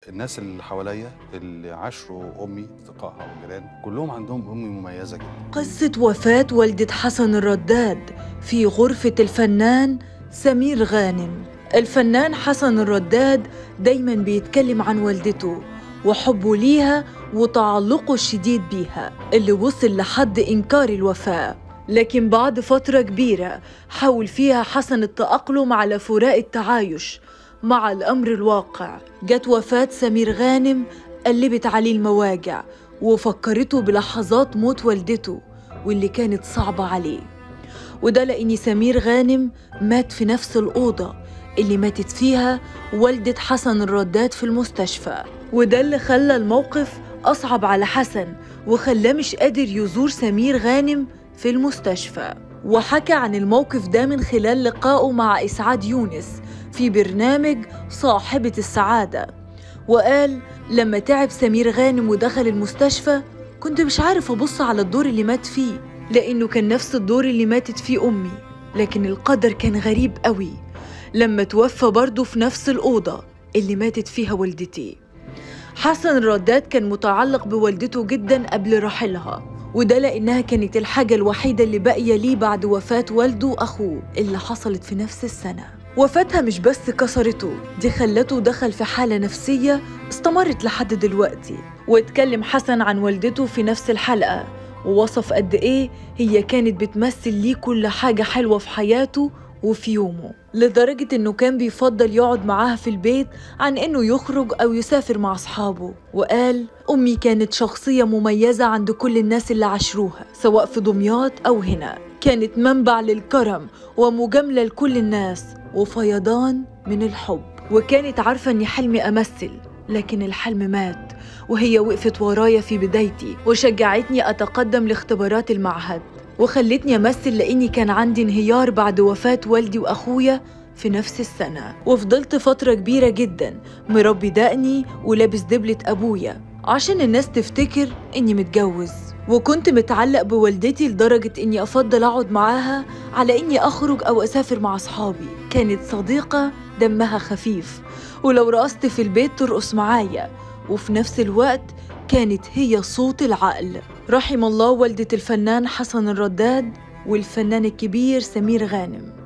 الناس اللي حواليا اللي عاشروا امي اصدقائها والجيران كلهم عندهم امي مميزه جدا قصة وفاة والدة حسن الرداد في غرفة الفنان سمير غانم الفنان حسن الرداد دايما بيتكلم عن والدته وحبه ليها وتعلقه الشديد بيها اللي وصل لحد إنكار الوفاة لكن بعد فترة كبيرة حاول فيها حسن التأقلم على فراق التعايش مع الأمر الواقع جت وفاة سمير غانم قلبت عليه المواجع وفكرته بلحظات موت والدته واللي كانت صعبة عليه وده لأن سمير غانم مات في نفس الأوضة اللي ماتت فيها والدة حسن الرداد في المستشفى وده اللي خلى الموقف أصعب على حسن وخلاه مش قادر يزور سمير غانم في المستشفى وحكى عن الموقف ده من خلال لقائه مع إسعاد يونس في برنامج صاحبة السعادة وقال لما تعب سمير غانم ودخل المستشفى كنت مش عارف أبص على الدور اللي مات فيه لأنه كان نفس الدور اللي ماتت فيه أمي لكن القدر كان غريب قوي لما توفى برضه في نفس الأوضة اللي ماتت فيها والدتي حسن الرداد كان متعلق بوالدته جدا قبل رحيلها وده لأنها كانت الحاجة الوحيدة اللي باقية ليه بعد وفاة والده وأخوه اللي حصلت في نفس السنة وفاتها مش بس كسرته دي خلته دخل في حالة نفسية استمرت لحد دلوقتي واتكلم حسن عن والدته في نفس الحلقة ووصف قد إيه هي كانت بتمثل ليه كل حاجة حلوة في حياته وفي يومه لدرجة إنه كان بيفضل يقعد معاها في البيت عن إنه يخرج أو يسافر مع أصحابه وقال أمي كانت شخصية مميزة عند كل الناس اللي عاشروها سواء في دمياط أو هنا كانت منبع للكرم ومجاملة لكل الناس وفيضان من الحب وكانت عارفة إني حلمي أمثل لكن الحلم مات وهي وقفت ورايا في بدايتي وشجعتني أتقدم لاختبارات المعهد وخلتني أمثل لأني كان عندي انهيار بعد وفاة والدي وأخويا في نفس السنة وفضلت فترة كبيرة جدا مربي دقني ولابس دبلة أبويا عشان الناس تفتكر إني متجوز وكنت متعلق بوالدتي لدرجة إني أفضل أقعد معاها على إني أخرج أو أسافر مع أصحابي كانت صديقة دمها خفيف ولو رقصت في البيت ترقص معايا وفي نفس الوقت كانت هي صوت العقل رحم الله والدة الفنان حسن الرداد والفنان الكبير سمير غانم